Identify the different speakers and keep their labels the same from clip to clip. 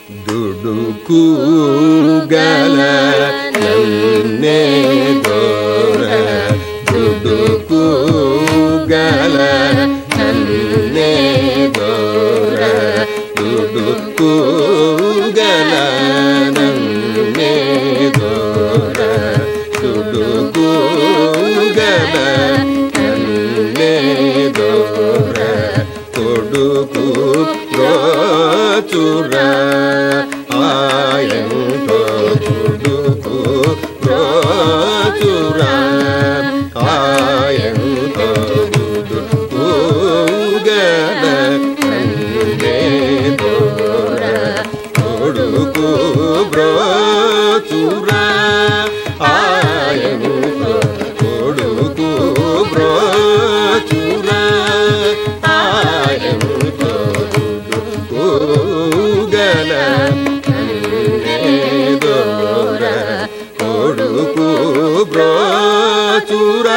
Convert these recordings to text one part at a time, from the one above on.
Speaker 1: దుడుకు గల నన్నే దోర దుడుకు గల నన్నే దోర దుడుకు గల నన్నే దోర దుడుకు గల నన్నే దోర కొడుకు రోచుర ఆయంతో కొడుకు రోచుర ఆయంతో కొడుకు గల నన్నే దోర కొడుకు బ్రోచుర ఆయంతో కొడుకు బ్రోచుర ఆయంతో కొడుకు గల నన్నే దోర కొడుకు బ్రోచుర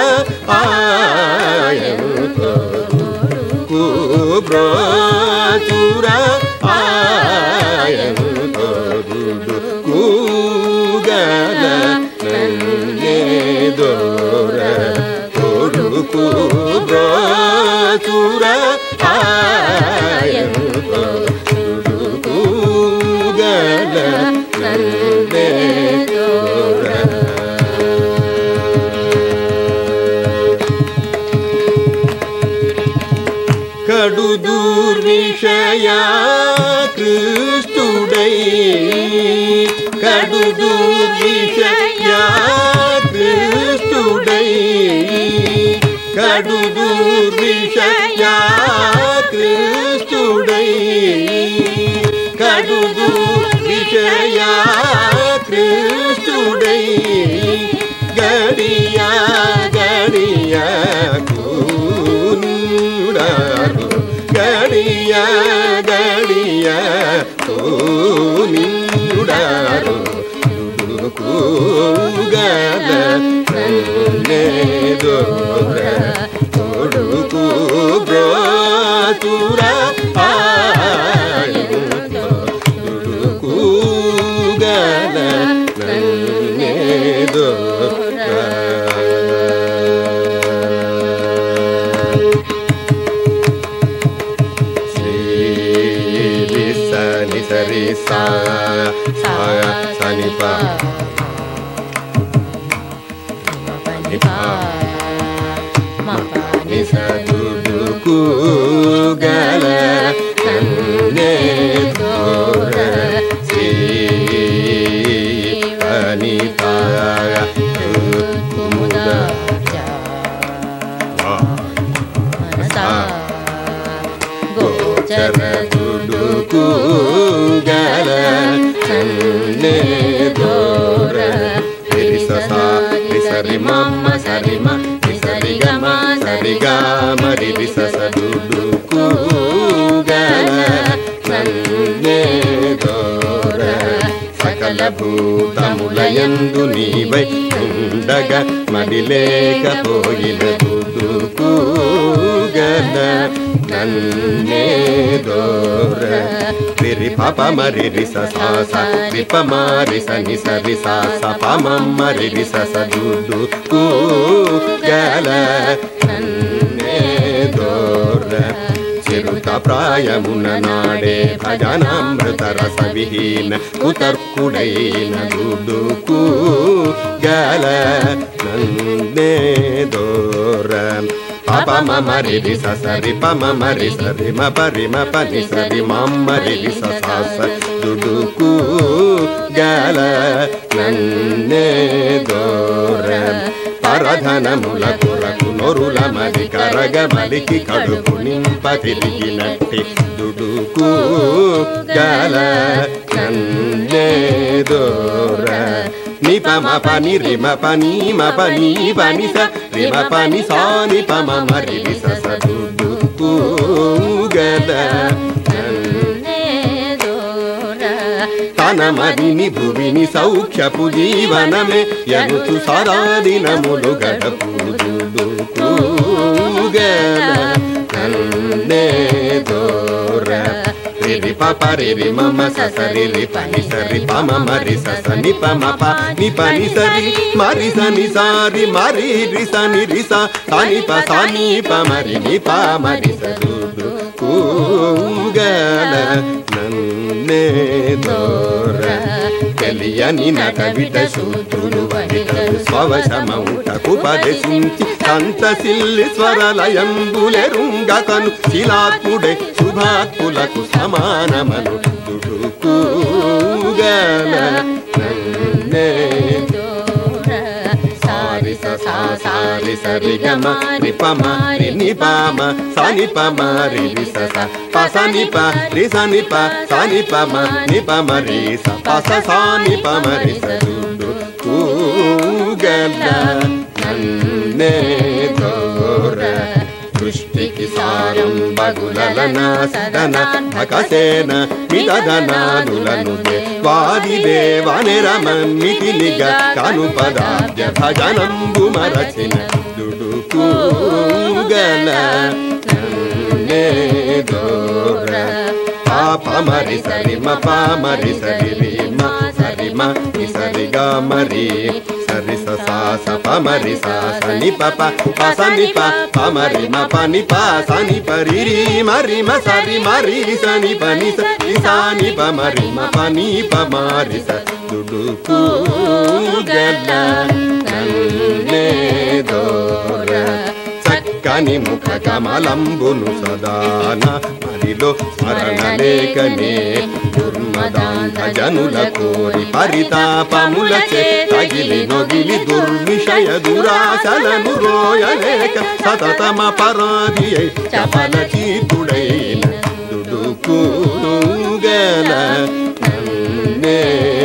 Speaker 1: ఆయంతో కొడుకు బ్రోచుర ఆయంతో కొడుకు గల నన్నే దోర కొడుకు బ్రోచుర ఆయంతో కొడుకు గల నన్నే దోర కడు దూర్విషయా క్రిస్తుడై కడు దూర్విషయా క్రిస్తుడై కడు దూర్విషయా క్రిస్తుడై కడు దూర్విషయా క్రిస్తుడై గడియా గడియా కూనుడారు గడియా గడియా కూనుడారు కూగల నన్నే దోర కొడుకు బ్రోతుర ఆయుతో కొడుకు గల నన్నే దోర శ్రీ సని సరి సా సా సని పా ని పా ని స దుడుకు గల నన్నే దోర శ్రీ అని పా కుముద గోచర దుడుకు గల నన్నే దోర రిస సా రిసరి మమ్మ సరి మ రిసరి గమ సరి గమ రి రిస స దుడుకు గల నన్నే దోర సకల భూతములయందు నీవై ఉండగ మడిలేకపోయిన దుడుకు గల నన్నే దోర రిరి పప మరి రిస సా స రిప మారి స ని స రి సా స ప మమ్మ రి రి స స దుడు కు గల నన్నే దోర చిరుత ప్రాయమున నాడే భజనామృత రస విహీన కుతర్కుడైన దుడుకు గల నన్నే దోర పప మమ రి రి స స రి ప మమ రి స రి మ ప రి మ ప ని స రి మమ్మ రి రి స స స దుడుకు గల నన్నే దోర పరధనముల కొరకు నొరుల మది కరగ మలికి కడుపు నింప తిరిగినట్టి దుడుకు గల నన్నే దోర నిపమ పని రిమ పని మ పని పని స రిమ పని సా నిపమ మరి రి స స దుడుకు గల నన్నే తన మదిని భువిని సౌఖ్యపు జీవనమే ఎనుచు సరాదినములు గడపు గల నన్నే దోర రి రి ప ప రి రి మ మ స స రి రి ప ని స రి ప మ మ రి స స ని ప మ ప ని ప ని స రి మ రి స ని స రి మ రి రి స ని రి స స ని ప స ని ప మ రి ని ప మ రి స దు దు కూగల నన్నే దోర తెలియని నటవిట శూద్రులు వనితలు స్వవశమౌటకు పదసించి సంతసిల్లి స్వరలయంబులెరుంగకను శిలాత్ముడే శుభాత్ములకు సమానమను దుడుకూగల నన్నే సారి స సా సారి సరి గమ రి ప మ రి ని ప మ స ని ప మ రి రి స స ప స ని ప రి స ని ప స ని ప మ ని ప మ రి స ప స స ని ప మ రి స దు దు కూగల నన్నే దోర దృష్టికి సారం బగులన సదన భకసేన మిదనాదులను వాది దేవనిరమన్మితి నిగ కను పదాబ్జ భజనంబు మరచిన దుడుకూగల నన్నే దోర పాపమరి సరి మ పామరి సరి రి మ సరి మ ని సరి గ మరి సరి స సా స పమరి సా స ని ప ప ప స ని ప పమరి మ ప ని ప స ని ప రి రి మరి మ సరి మరి స ని ప ని స ని సా ని ప మరి మ ప ని ప మారి స దుడు కూగల నన్నే దోర చక్కని ముఖ కమలంబును సదాన మరిలో స్మరణ లేకనే దుర్మదాంత జనుల కోరి పరితాపములచే తగిలి నొగిలి దుర్విషయ దురాశలను రోయలేక సతతమ పరాధి అయి చపల చీతుడైన దుడుకూగల నన్నే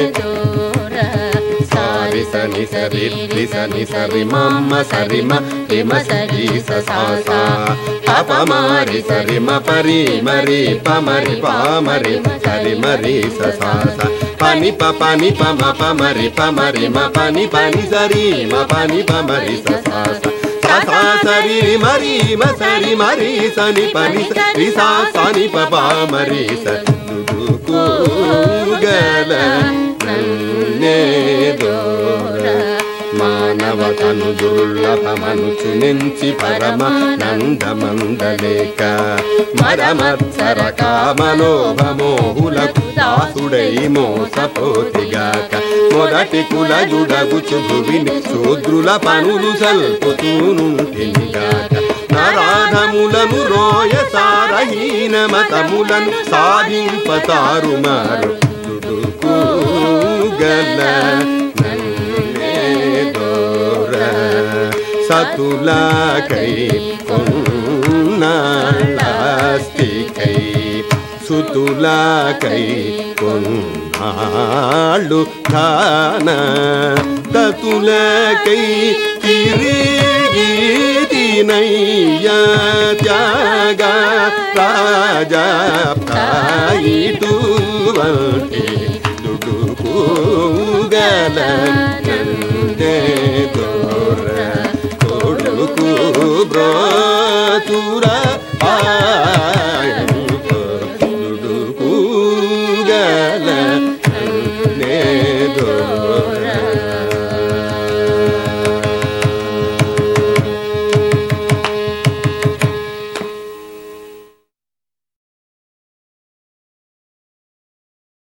Speaker 1: సారి సని సరి రి సని సరి మమ్మ సరి మ రి మ సరి స సా సా ప మారి సరి మ పరి మరి ప మరి ప మరి సరి మరి స సా సా పని ప పని ప మ ప మరి ప మరి మ పని పని సరి మ పని ప మరి స సా సా సా సా సరి రి మరి మ సరి మరి సని పని రి సా సని ప ప మరి స దు కూగల నన్నే దోర మానవతను దుర్లభమనుచు నెంచి పరమ నందమందలేక మరమత్సర కామలోభమోహులకు దాసుడై మోసపోతిగాక మొదటి కులజుడగుచు భువిని శూద్రుల పనులు సల్పుతూనుంటినిగాక నరాధములను రోయ సారహీన మతములను సాధింపతారు మారు దుడుకూగల నన్నే దోర సతులకై కొన్నాళ్ళాస్తికై సుతులకై కొన్నాళ్ళు ధాన దతులకై తిరిగినయ్య త్యాగ రాజా ఇటువంటి దుడుకూగల నందే దోర కొడుకు బ్రోతుర దుడుకూగల